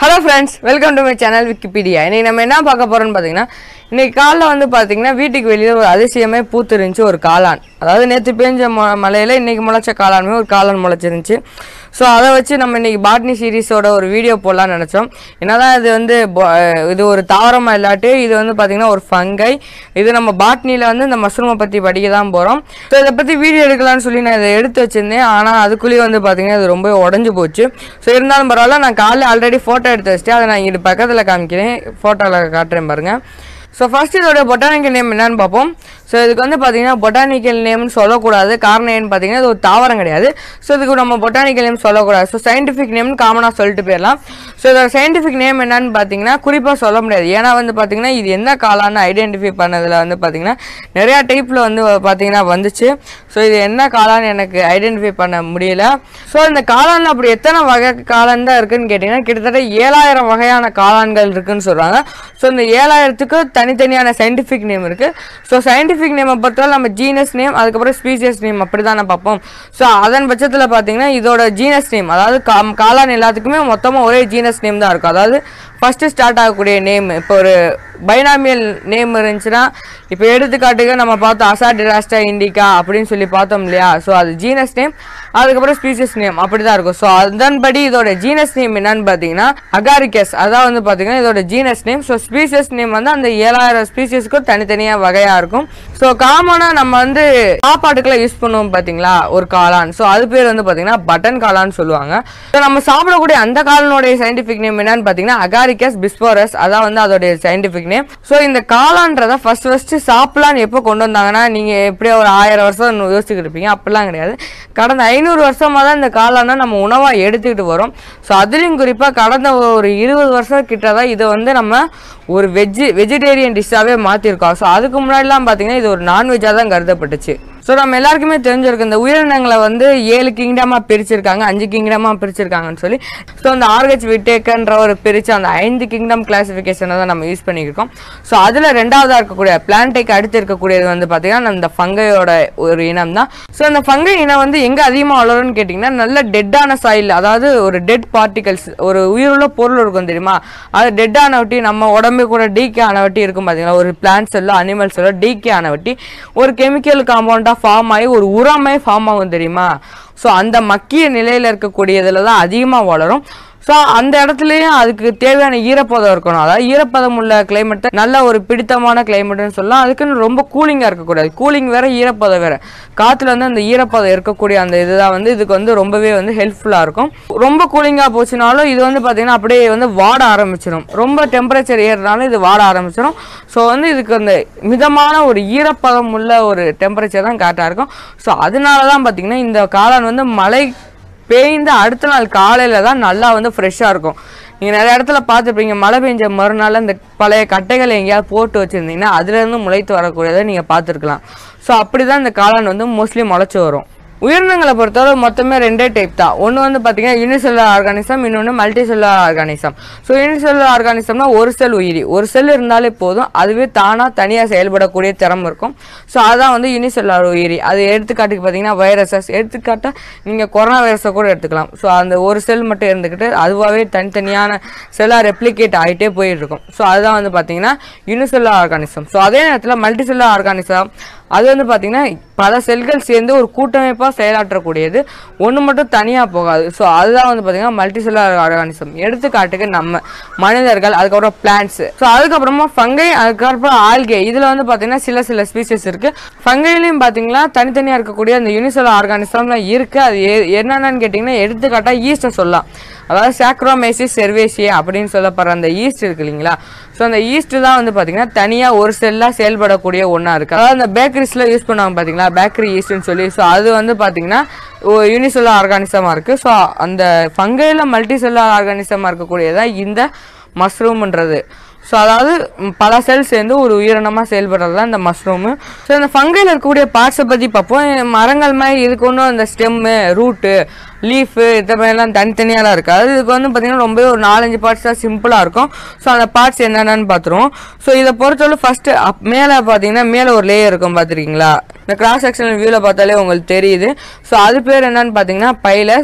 hello friends welcome to my channel Wikipedia இன்னைக்கு நம்ம என்ன பார்க்க போறோம்னு பார்த்தீங்கன்னா இன்னைக்கு காலைல வந்து பார்த்தீங்கன்னா வீட்டுக்கு வெளியே ஒரு அதிசயமே பூத்துருந்துச்சு ஒரு காளான் அதாவது நேற்று பேஞ்ச மொ மலையில் இன்னைக்கு முளைச்ச காளானுமே ஒரு காளான் முளைச்சிருந்துச்சு ஸோ அதை வச்சு நம்ம இன்னைக்கு பாட்னி சீரிஸோட ஒரு வீடியோ போடலாம்னு நினச்சோம் என்னதான் இது வந்து பொ- அஹ் இது ஒரு தாவரமாக இல்லாட்டி இது வந்து பார்த்திங்கன்னா ஒரு ஃபங்கை இது நம்ம பாட்னியில் வந்து இந்த மஷ்ரூமை பற்றி படிக்க தான் போகிறோம் ஸோ இதை பற்றி வீடியோ எடுக்கலாம்னு சொல்லி நான் இதை எடுத்து வச்சிருந்தேன் ஆனால் அதுக்குள்ளேயே வந்து பார்த்திங்கன்னா இது ரொம்ப உடஞ்சி போச்சு ஸோ இருந்தாலும் பரவாயில்ல நான் காலைல ஆல்ரெடி ஃபோட்டோ எடுத்து வச்சுட்டு அதை நான் இங்கிட்டு பக்கத்தில் காமிக்கிறேன் ஃபோட்டோவில் காட்டுறேன் பாருங்கள் ஸோ ஃபர்ஸ்ட் இதோட பொட்டானிக்கல் நேம் என்னன்னு பார்ப்போம் ஸோ இதுக்கு வந்து பார்த்தீங்கன்னா பொட்டானிக்கல் நேம்னு சொல்லக்கூடாது காரணம் ஏன்னு பார்த்தீங்கன்னா இது ஒரு தாவரம் கிடையாது ஸோ இதுக்கு நம்ம பொட்டானிக்கல் நேம் சொல்லக்கூடாது ஸோ சயின்டிஃபிக் நேம்னு காமனாக சொல்லிட்டு போயிடலாம் ஸோ இதோட சயின்டிஃபிக் நேம் என்னன்னு பார்த்தீங்கன்னா குறிப்பாக சொல்ல முடியாது ஏன்னா வந்து பார்த்தீங்கன்னா இது என்ன காளான்னு ஐடென்டிஃபை பண்ணதில் வந்து பார்த்தீங்கன்னா நிறையா டைப்பில் வந்து பார்த்தீங்கன்னா வந்துச்சு ஸோ இது என்ன காளான்னு எனக்கு ஐடென்டிஃபை பண்ண முடியல ஸோ இந்த காளானில் அப்படி எத்தனை வகை காளான் தான் இருக்குன்னு கேட்டிங்கன்னா கிட்டத்தட்ட ஏழாயிரம் வகையான காளான்கள் இருக்குன்னு சொல்கிறாங்க ஸோ இந்த ஏழாயிரத்துக்கு தனித்தனியான சயின்டிஃபிக் நேம் இருக்குது ஸோ சயின்டிஃபிக் நேமை பொறுத்தவரை நம்ம ஜீனஸ் நேம் அதுக்கப்புறம் ஸ்பீசியஸ் நேம் அப்படி தான் பார்ப்போம் ஸோ அதன் பட்சத்தில் பார்த்தீங்கன்னா இதோட ஜீனஸ் நேம் அதாவது கா- காளான் எல்லாத்துக்குமே மொத்தமாக ஒரே ஜீனஸ் நேம் தான் இருக்கும் அதாவது ஃபஸ்ட்டு ஸ்டார்ட் ஆகக்கூடிய நேம் இப்போ ஒரு பைனாமியல் நேம் இருந்துச்சுன்னா இப்போ எடுத்துக்காட்டுக்கு நம்ம பார்த்தோம் அசாடிராஸ்டா இண்டிகா அப்படின்னு சொல்லி பார்த்தோம் இல்லையா ஸோ அது ஜீனஸ் நேம் அதுக்கப்புறம் ஸ்பீசியஸ் நேம் அப்படி தான் இருக்கும் ஸோ அதன்படி இதோட ஜீனஸ் நேம் என்னன்னு பார்த்தீங்கன்னா அகாரிகஸ் அதான் வந்து பார்த்தீங்கன்னா இதோட genus name so species name வந்து அந்த ஏழாயிரம் ஸ்பீசியஸ்க்கும் தனித்தனியாக வகையாக இருக்கும் ஸோ காமனாக நம்ம வந்து சாப்பாட்டுக்கெல்லாம் யூஸ் பண்ணுவோம் பார்த்தீங்களா ஒரு காளான் ஸோ அது பேர் வந்து பார்த்தீங்கன்னா பட்டன் காளான்னு சொல்லுவாங்க ஸோ நம்ம சாப்பிடக்கூடிய அந்த காளானுடைய சயின்டிஃபிக் நேம் என்னன்னு பார்த்தீங்கன்னா அகாரிகஸ் பிஸ்போரஸ் அதான் வந்து அதோடைய சயின்டிஃபிக் நேம் ஸோ இந்த காளான்றதை ஃபர்ஸ்ட் ஃபர்ஸ்ட் சாப்பிடலான்னு எப்போ கொண்டு வந்தாங்கன்னா நீங்கள் எப்படியோ ஒரு ஆயிரம் வருஷம் யோசிச்சுக்கிட்டு இருப்பீங்க அப்படிலாம் கிடையாது கடந்த ஐநூறு வருஷமாக தான் இந்த காளானை நம்ம உணவாக எடுத்துக்கிட்டு வரோம் ஸோ அதுலேயும் குறிப்பாக கடந்த ஒரு இருபது வருஷம் கிட்ட தான் இதை வந்து நம்ம ஒரு வெஜ்ஜு வெஜிடேரியன் டிஷ்ஷாகவே மாற்றிருக்கோம் ஸோ அதுக்கு முன்னாடிலாம் பார்த்தீங்கன்னா இது ஒரு நான்வெஜ்ஜாக தான் கருதப்பட்டுச்சு ஸோ நம்ம எல்லாருக்குமே தெரிஞ்சிருக்கு இந்த உயிரினங்களை வந்து ஏழு கிங்டமாக பிரிச்சிருக்காங்க அஞ்சு கிங்டமாக பிரிச்சிருக்காங்கன்னு சொல்லி ஸோ அந்த ஆர்கச் விட்டேக்கன்ற ஒரு பிரித்து அந்த ஐந்து கிங்டம் கிளாசிஃபிகேஷனை தான் நம்ம யூஸ் பண்ணியிருக்கோம் ஸோ அதில் ரெண்டாவதாக இருக்கக்கூடிய பிளான்டேக்கு அடுத்து இருக்கக்கூடியது வந்து பார்த்தீங்கன்னா அந்த ஃபங்கையோட ஒரு இனம் தான் ஸோ அந்த ஃபங்கை இனம் வந்து எங்கே அதிகமாக வளரும்னு கேட்டிங்கன்னா நல்ல டெட்டான சாயில் அதாவது ஒரு டெட் பார்ட்டிகல்ஸ் ஒரு உயிருள்ள பொருள் இருக்கும் தெரியுமா அது டெட்டான வட்டி நம்ம உடம்பு கூட டீக்கே ஆன வட்டி இருக்கும் பார்த்தீங்களா ஒரு பிளான்ஸ் எல்லாம் அனிமல்ஸ் எல்லாம் டீக்கே ஆன வட்டி ஒரு கெமிக்கல் காம்பவுண்டாக ஃபார்ம் ஆகி ஒரு உரமே ஃபார்ம் ஆகும் தெரியுமா ஸோ அந்த மக்கிய நிலையில் இருக்கக்கூடியதில் தான் அதிகமாக வளரும் ஸோ அந்த இடத்துலையும் அதுக்கு தேவையான ஈரப்பதம் இருக்கணும் அதாவது ஈரப்பதம் உள்ள கிளைமேட்டை நல்ல ஒரு பிடித்தமான கிளைமேட்னு சொல்லலாம் அதுக்குன்னு ரொம்ப கூலிங்காக இருக்கக்கூடாது கூலிங் வேற ஈரப்பதம் வேற காற்றுல வந்து அந்த ஈரப்பதம் இருக்கக்கூடிய அந்த இதுதான் வந்து இதுக்கு வந்து ரொம்பவே வந்து ஹெல்ப்ஃபுல்லாக இருக்கும் ரொம்ப கூலிங்காக போச்சுனாலும் இது வந்து பார்த்தீங்கன்னா அப்படியே வந்து வாட ஆரம்பிச்சிடும் ரொம்ப டெம்பரேச்சர் ஏறினாலும் இது வாட ஆரம்பிச்சிடும் ஸோ வந்து இதுக்கு அந்த மிதமான ஒரு ஈரப்பதம் உள்ள ஒரு டெம்பரேச்சர் தான் கரெக்டாக இருக்கும் ஸோ அதனால தான் பார்த்தீங்கன்னா இந்த காளான் வந்து மழை பெய்ந்த அடுத்த நாள் காலையில் தான் நல்லா வந்து ஃப்ரெஷ்ஷாக இருக்கும் நீங்கள் நிறைய இடத்துல பார்த்துருப்பீங்க மழை பெஞ்ச மறுநாள் இந்த பழைய கட்டைகளை எங்கேயாவது போட்டு வச்சுருந்தீங்கன்னா அதுலேருந்து முளைத்து வரக்கூடியதை நீங்கள் பார்த்துருக்கலாம் ஸோ அப்படி தான் இந்த காளான் வந்து மோஸ்ட்லி முளைச்சி வரும் உயிரினங்களை பொறுத்தவரை மொத்தமே ரெண்டே டைப் தான் ஒன்று வந்து பார்த்தீங்கன்னா யூனிசெல்லுலர் ஆர்கானிசம் இன்னொன்று multicellular organism so unicellular ஆர்கானிசம்னா ஒரு செல் உயிரி ஒரு செல் இருந்தாலே போதும் அதுவே தானாக தனியாக செயல்படக்கூடிய திறமை இருக்கும் ஸோ அதான் வந்து யூனிசெல்லுலர் உயிரி அது எடுத்துக்காட்டுக்கு பார்த்தீங்கன்னா வைரஸஸ் எடுத்துக்காட்டாக நீங்கள் கொரோனா வைரஸை கூட எடுத்துக்கலாம் ஸோ அந்த ஒரு செல் மட்டும் இருந்துக்கிட்டு அதுவாகவே தனித்தனியான செல்லாக ரெப்ளிகேட் ஆகிட்டே போயிட்டு இருக்கும் ஸோ அதுதான் வந்து பார்த்தீங்கன்னா யூனிசெல்லுலர் ஆர்கானிசம் ஸோ அதே நேரத்தில் மல்டி செல்லுலர் ஆர்கானிசம் அது வந்து பார்த்தீங்கன்னா பல செல்கள் சேர்ந்து ஒரு கூட்டமைப்பாக செயலாற்றக்கூடியது ஒன்று மட்டும் தனியாக போகாது ஸோ அதுதான் வந்து பார்த்தீங்கன்னா மல்டி செல்லுலர் ஆர்கானிசம் எடுத்துக்காட்டுக்கு நம்ம மனிதர்கள் அதுக்கப்புறம் பிளான்ட்ஸ் ஸோ அதுக்கப்புறமா ஃபங்கை அதுக்கப்புறம் ஆல்கே இதில் வந்து பார்த்தீங்கன்னா சில சில ஸ்பீசிஸ் இருக்குது ஃபங்கையிலையும் பார்த்தீங்கன்னா தனித்தனியாக இருக்கக்கூடிய அந்த யூனிசெல் ஆர்கானிசம்லாம் இருக்குது அது எ- என்னென்னு கேட்டிங்கன்னா எடுத்துக்காட்டாக ஈஸ்ட்டை சொல்லலாம் அதாவது சாக்ரோமேசிஸ் செர்வேசியா அப்படின்னு சொல்லப்படுற அந்த ஈஸ்ட் இருக்கு இல்லைங்களா ஸோ அந்த ஈஸ்ட் தான் வந்து பார்த்தீங்கன்னா தனியாக ஒரு செல்லாக செயல்படக்கூடிய ஒன்றா இருக்குது அதாவது அந்த பேக்கரிஸில் யூஸ் பண்ணுவாங்க பார்த்தீங்களா பேக்கரி ஈஸ்ட்னு சொல்லி ஸோ அது வந்து பார்த்தீங்கன்னா யூனிசெல்லர் ஆர்கானிசமாக இருக்குது ஸோ அந்த ஃபங்கையில் மல்டி செல்லர் ஆர்கானிசமாக இருக்கக்கூடியதான் இந்த மஷ்ரூம்ன்றது ஸோ அதாவது ம், பல செல் சேர்ந்து ஒரு உயிரினமாக செயல்படுறது தான் இந்த மஷ்ரூமு ஸோ இந்த ஃபங்கையில் இருக்கக்கூடிய பார்ட்ஸை பற்றி பார்ப்போம் மரங்கள் மாதிரி இதுக்கு ஒன்றும் அந்த ஸ்டெம்மு ரூட்டு லீஃபு இந்த மாதிரிலாம் தனித்தனியாலாம் இருக்குது அது இதுக்கு வந்து பார்த்திங்கன்னா ரொம்பவே ஒரு நாலஞ்சு பார்ட்ஸ் தான் சிம்பிளாக இருக்கும் ஸோ அந்த பார்ட்ஸ் என்னென்னு பார்த்துருவோம் ஸோ இதை பொறுத்தவரை ஃபஸ்ட்டு அப் மேலே பார்த்தீங்கன்னா மேலே ஒரு லேயர் இருக்கும் பார்த்துருக்கீங்களா இந்த கிராஸ் செக்ஷனல் வியூவில் பார்த்தாலே உங்களுக்கு தெரியுது ஸோ அது பேர் என்னன்னு பார்த்தீங்கன்னா பைலஸ்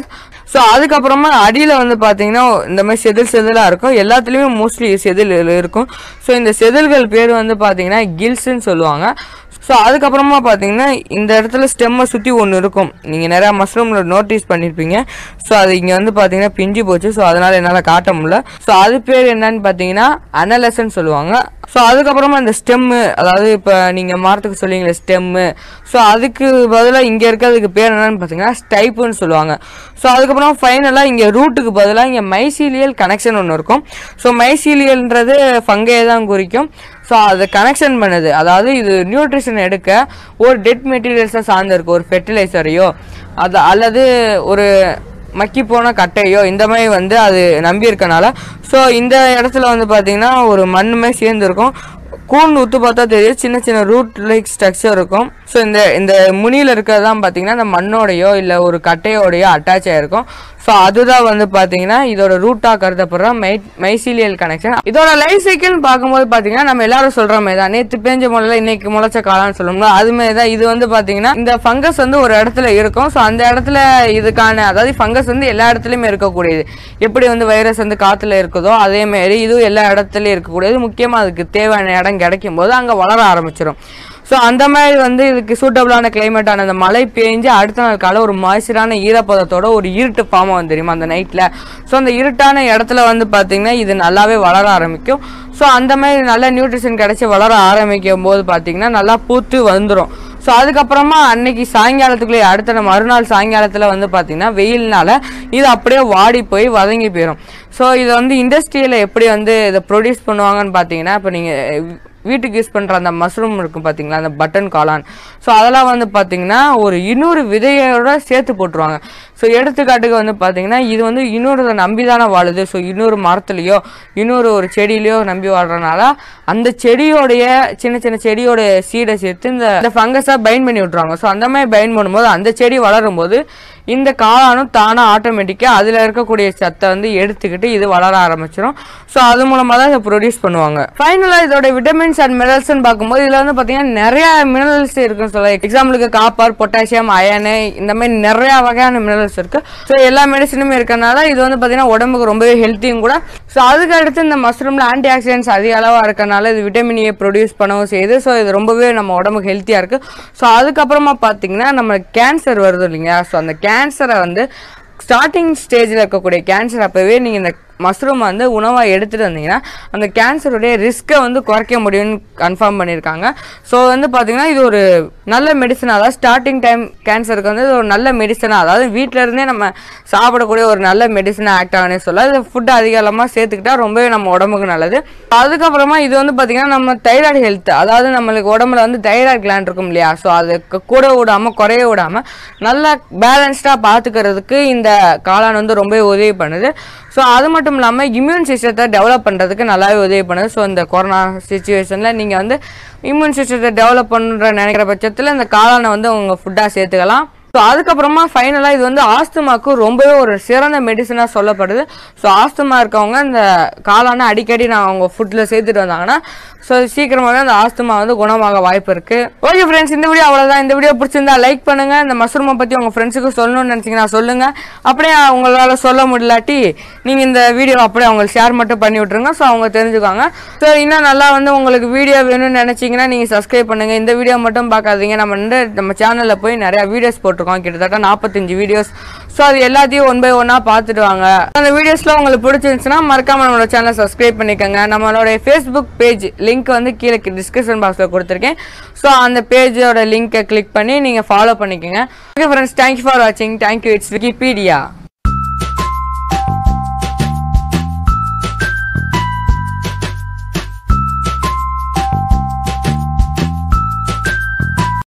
ஸோ அதுக்கப்புறமா அடியில் வந்து பார்த்தீங்கன்னா இந்த மாதிரி செதில் செதிலாக இருக்கும் எல்லாத்துலேயுமே மோஸ்ட்லி செதில் இருக்கும் ஸோ இந்த செதில்கள் பேர் வந்து பார்த்தீங்கன்னா கில்ஸ்ன்னு சொல்லுவாங்க ஸோ அதுக்கப்புறமா பார்த்தீங்கன்னா இந்த இடத்துல ஸ்டெம்மை சுற்றி ஒன்று இருக்கும் நீங்கள் நிறையா மஷ்ரூமில் நோட்டீஸ் பண்ணியிருப்பீங்க ஸோ அது இங்கே வந்து பார்த்தீங்கன்னா பிஞ்சு போச்சு ஸோ அதனால் என்னால் காட்ட முடியல ஸோ அது பேர் என்னன்னு பார்த்தீங்கன்னா அனலசன் சொல்லுவாங்க ஸோ அதுக்கப்புறமா இந்த ஸ்டெம்மு அதாவது இப்போ நீங்கள் மரத்துக்கு சொல்லுவீங்களே ஸ்டெம்மு ஸோ அதுக்கு பதிலாக இங்கே இருக்கிறதுக்கு பேர் என்னன்னு பார்த்தீங்கன்னா ஸ்டைப்புன்னு சொல்லுவாங்க ஸோ அதுக்கப்புறம் ஃபைனலாக இங்கே ரூட்டுக்கு பதிலாக இங்கே மைசீலியல் கனெக்ஷன் ஒன்று இருக்கும் ஸோ மைசீலியல்ன்றது ஃபங்கையை தான் குறிக்கும் ஸோ அதை கனெக்ஷன் பண்ணுது அதாவது இது நியூட்ரிஷன் எடுக்க ஒரு டெட் மெட்டீரியல்ஸை சார்ந்திருக்கு ஒரு ஃபெர்டிலைசரையோ அது அல்லது ஒரு மக்கி போன கட்டையோ இந்த மாதிரி வந்து அது நம்பி இருக்கனால ஸோ இந்த இடத்துல வந்து பார்த்தீங்கன்னா ஒரு மண்ணுமே சேர்ந்துருக்கும் கூண்டு உத்து பார்த்தா தெரியும் சின்ன சின்ன ரூட் லைக் ஸ்ட்ரக்சர் இருக்கும் ஸோ இந்த இந்த முனியில் இருக்கிறது தான் பார்த்தீங்கன்னா இந்த மண்ணோடையோ இல்லை ஒரு கட்டையோடையோ அட்டாச் ஆகிருக்கும் ஸோ அதுதான் வந்து பார்த்தீங்கன்னா இதோட ரூட்டாக கருதப்படுற மை மைசீலியல் கனெக்ஷன் இதோட லைஃப் சைக்கிள்னு பார்க்கும்போது பார்த்தீங்கன்னா நம்ம எல்லாரும் சொல்கிற மாதிரி தான் நேற்று பேஞ்ச முளைல இன்னைக்கு முளைச்ச காலான்னு சொல்லணும்ல அது மாதிரி தான் இது வந்து பார்த்தீங்கன்னா இந்த ஃபங்கஸ் வந்து ஒரு இடத்துல இருக்கும் ஸோ அந்த இடத்துல இதுக்கான அதாவது ஃபங்கஸ் வந்து எல்லா இடத்துலையுமே இருக்கக்கூடியது எப்படி வந்து வைரஸ் வந்து காற்றுல இருக்குதோ அதே மாதிரி இதுவும் எல்லா இடத்துலையும் இருக்கக்கூடியது முக்கியமாக அதுக்கு தேவையான இடம் கிடைக்கும் போது அங்கே வளர ஆரம்பிச்சிடும் ஸோ அந்த மாதிரி வந்து இதுக்கு சூட்டபிளான கிளைமேட்டான அந்த மழை பெஞ்சு அடுத்த நாள் காலை ஒரு மாய்ச்சரான ஈரப்பதத்தோட ஒரு இருட்டு ஃபார்ம் வந்து தெரியுமா அந்த நைட்டில் ஸோ அந்த இருட்டான இடத்துல வந்து பார்த்தீங்கன்னா இது நல்லாவே வளர ஆரம்பிக்கும் ஸோ அந்த மாதிரி நல்ல நியூட்ரிஷன் கிடைச்சி வளர ஆரம்பிக்கும் போது பார்த்தீங்கன்னா நல்லா பூத்து வந்துடும் ஸோ அதுக்கப்புறமா அன்னைக்கு சாயங்காலத்துக்குள்ளே அடுத்த நாள் மறுநாள் சாயங்காலத்தில் வந்து பார்த்தீங்கன்னா வெயில்னால இது அப்படியே வாடி போய் வதங்கி போயிடும் ஸோ இதை வந்து இண்டஸ்ட்ரியில் எப்படி வந்து இதை ப்ரொடியூஸ் பண்ணுவாங்கன்னு பார்த்தீங்கன்னா இப்போ நீங்கள் வீட்டுக்கு யூஸ் பண்ணுற அந்த மஷ்ரூம் இருக்கும் பார்த்தீங்களா அந்த பட்டன் காளான் ஸோ அதெல்லாம் வந்து பார்த்தீங்கன்னா ஒரு இன்னொரு விதையோட சேர்த்து போட்டுருவாங்க ஸோ எடுத்துக்காட்டுக்கு வந்து பார்த்தீங்கன்னா இது வந்து இன்னொரு நம்பி தானே வாழுது ஸோ இன்னொரு மரத்துலேயோ இன்னொரு ஒரு செடியிலையோ நம்பி வாழ்றதுனால அந்த செடியோடைய சின்ன சின்ன செடியோட சீடை சேர்த்து இந்த இந்த ஃபங்கஸாக பைண்ட் பண்ணி விட்ருவாங்க ஸோ அந்த மாதிரி பைண்ட் பண்ணும்போது அந்த செடி வளரும் போது இந்த காளானும் தானாக ஆட்டோமேட்டிக்காக அதில் இருக்கக்கூடிய சத்தை வந்து எடுத்துக்கிட்டு இது வளர ஆரம்பிச்சிடும் ஸோ அது மூலமாக தான் இதை ப்ரொடியூஸ் பண்ணுவாங்க ஃபைனலாக இதோட விட்டமின்ஸ் அண்ட் மினரல்ஸ்னு பார்க்கும்போது இதில் வந்து பார்த்தீங்கன்னா நிறைய மினரல்ஸ் இருக்குன்னு சொல்லலாம் எக்ஸாம்பிளுக்கு காப்பர் பொட்டாசியம் அயனு இந்த மாதிரி நிறைய வகையான மினரல்ஸ் இருக்கு ஸோ எல்லா மெடிசனுமே இருக்கறனால இது வந்து பார்த்தீங்கன்னா உடம்புக்கு ரொம்பவே ஹெல்த்தியும் கூட ஸோ அதுக்கு அடுத்து இந்த மஷ்ரூமில் ஆன்டி ஆக்சிடென்ட்ஸ் அதிக அளவாக இருக்கறனால இது விட்டமின் ஏ ப்ரொடியூஸ் பண்ணவும் செய்யுது ஸோ இது ரொம்பவே நம்ம உடம்புக்கு ஹெல்த்தியாக இருக்குது ஸோ அதுக்கப்புறமா பார்த்தீங்கன்னா நம்ம கேன்சர் வருது இல்லைங்க ஸோ அந்த கேன்சரை வந்து ஸ்டார்டிங் ஸ்டேஜில் இருக்கக்கூடிய கேன்சர் அப்போவே நீங்கள் இந்த மஷ்ரூம் வந்து உணவாக எடுத்துகிட்டு வந்தீங்கன்னா அந்த கேன்சருடைய ரிஸ்க்கை வந்து குறைக்க முடியும்னு கன்ஃபார்ம் பண்ணியிருக்காங்க ஸோ வந்து பார்த்தீங்கன்னா இது ஒரு நல்ல மெடிசன் அதாவது ஸ்டார்டிங் டைம் கேன்சருக்கு வந்து இது ஒரு நல்ல மெடிசனாக அதாவது வீட்டில் இருந்தே நம்ம சாப்பிடக்கூடிய ஒரு நல்ல மெடிசனாக ஆக்ட் ஆகனே சொல்ல இது ஃபுட்டு அதிகமாக சேர்த்துக்கிட்டா ரொம்பவே நம்ம உடம்புக்கு நல்லது அதுக்கப்புறமா இது வந்து பார்த்தீங்கன்னா நம்ம தைராய்டு ஹெல்த் அதாவது நம்மளுக்கு உடம்புல வந்து தைராய்டு கிளாண்ட் இருக்கும் இல்லையா ஸோ அதுக்கு கூட விடாமல் குறைய விடாமல் நல்லா பேலன்ஸ்டாக பார்த்துக்கிறதுக்கு இந்த காளான் வந்து ரொம்பவே உதவி பண்ணுது ஸோ அது மட்டும் இல்லாமல் இம்யூன் சிஸ்டத்தை டெவலப் பண்ணுறதுக்கு நல்லாவே உதவி பண்ணுது ஸோ இந்த கொரோனா சுச்சுவேஷனில் நீங்கள் வந்து இம்யூன் சிஸ்டத்தை டெவலப் பண்ணுற நினைக்கிற பட்சத்தில் இந்த காளானை வந்து உங்கள் ஃபுட்டாக சேர்த்துக்கலாம் ஸோ அதுக்கப்புறமா ஃபைனலாக இது வந்து ஆஸ்துமாக்கு ரொம்பவே ஒரு சிறந்த மெடிசனாக சொல்லப்படுது ஸோ ஆஸ்துமா இருக்கவங்க இந்த காளானை அடிக்கடி நான் அவங்க ஃபுட்டில் சேர்த்துட்டு வந்தாங்கன்னா ஸோ சீக்கிரமாகவே அந்த ஆஸ்துமா வந்து குணமாக வாய்ப்பு இருக்குது ஓகே ஃப்ரெண்ட்ஸ் இந்த வீடியோ அவ்வளோதான் இந்த வீடியோ பிடிச்சிருந்தா லைக் பண்ணுங்கள் இந்த மஷ்ரூமை பற்றி உங்கள் ஃப்ரெண்ட்ஸுக்கு சொல்லணும்னு நினச்சிங்கன்னா சொல்லுங்கள் அப்படியே உங்களால் சொல்ல முடியலாட்டி நீங்கள் இந்த வீடியோ அப்படியே அவங்களுக்கு ஷேர் மட்டும் பண்ணி விட்ருங்க ஸோ அவங்க தெரிஞ்சுக்காங்க ஸோ இன்னும் நல்லா வந்து உங்களுக்கு வீடியோ வேணும்னு நினச்சிங்கன்னா நீங்கள் சப்ஸ்கிரைப் பண்ணுங்கள் இந்த வீடியோ மட்டும் பார்க்காதீங்க நம்ம வந்து நம்ம சேனலில் போய் நிறையா வீடியோஸ் போட்டிருக்கோம் கிட்டத்தட்ட நாற்பத்தஞ்சு வீடியோஸ் ஸோ அது எல்லாத்தையும் ஒன் பை ஒன்னாக பார்த்துட்டு வாங்க அந்த வீடியோஸில் உங்களுக்கு பிடிச்சிருந்துச்சுன்னா மறக்காம நம்மளோட சேனலை சப்ஸ்கிரைப் பண்ணிக்கோங்க நம்மளோட ஃபேஸ்புக் பேஜ் லிங்க் வந்து கீழே டிஸ்கிரிப்ஷன் பாக்ஸில் கொடுத்துருக்கேன் ஸோ அந்த பேஜோட லிங்கை கிளிக் பண்ணி நீங்கள் ஃபாலோ பண்ணிக்கோங்க ஓகே ஃப்ரெண்ட்ஸ் தேங்க்யூ ஃபார் வாட்சிங் தேங்க்யூ இட்ஸ் விக்கிபீடியா